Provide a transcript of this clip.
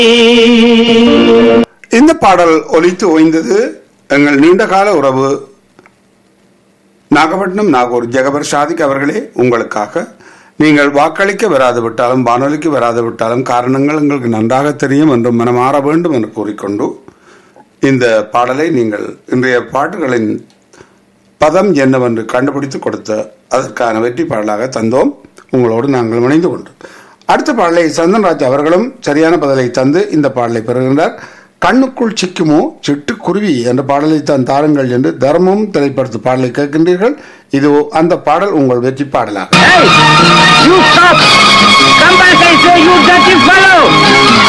இந்த பாடல் ஒலித்து ஓய்ந்தது எங்கள் நீண்டகால உறவு நாகப்பட்டினம் நாகூர் ஜெகபர் ஷாதிக் அவர்களே உங்களுக்காக நீங்கள் வாக்களிக்க வராது விட்டாலும் வானொலிக்கு வராது விட்டாலும் காரணங்கள் எங்களுக்கு நன்றாக தெரியும் என்று மனமாற வேண்டும் என்று கூறிக்கொண்டு இந்த பாடலை நீங்கள் இன்றைய பாட்டுகளின் பதம் என்னவென்று கண்டுபிடித்து கொடுத்த அதற்கான வெற்றி பாடலாக தந்தோம் உங்களோடு நாங்கள் இணைந்து கொண்டோம் அடுத்த பாடலை சந்தன்ராஜ் அவர்களும் சரியான பதிலை தந்து இந்த பாடலை பெறுகின்றார் கண்ணுக்குள் சிக்குமோ சிட்டுக்குருவி என்ற பாடலை தான் தாருங்கள் என்று தர்மம் திரைப்படத்து பாடலை கேட்கின்றீர்கள் இது அந்த பாடல் உங்கள் வெற்றி பாடலாக Hey! You stop! Come back, I say, you dirty fellow!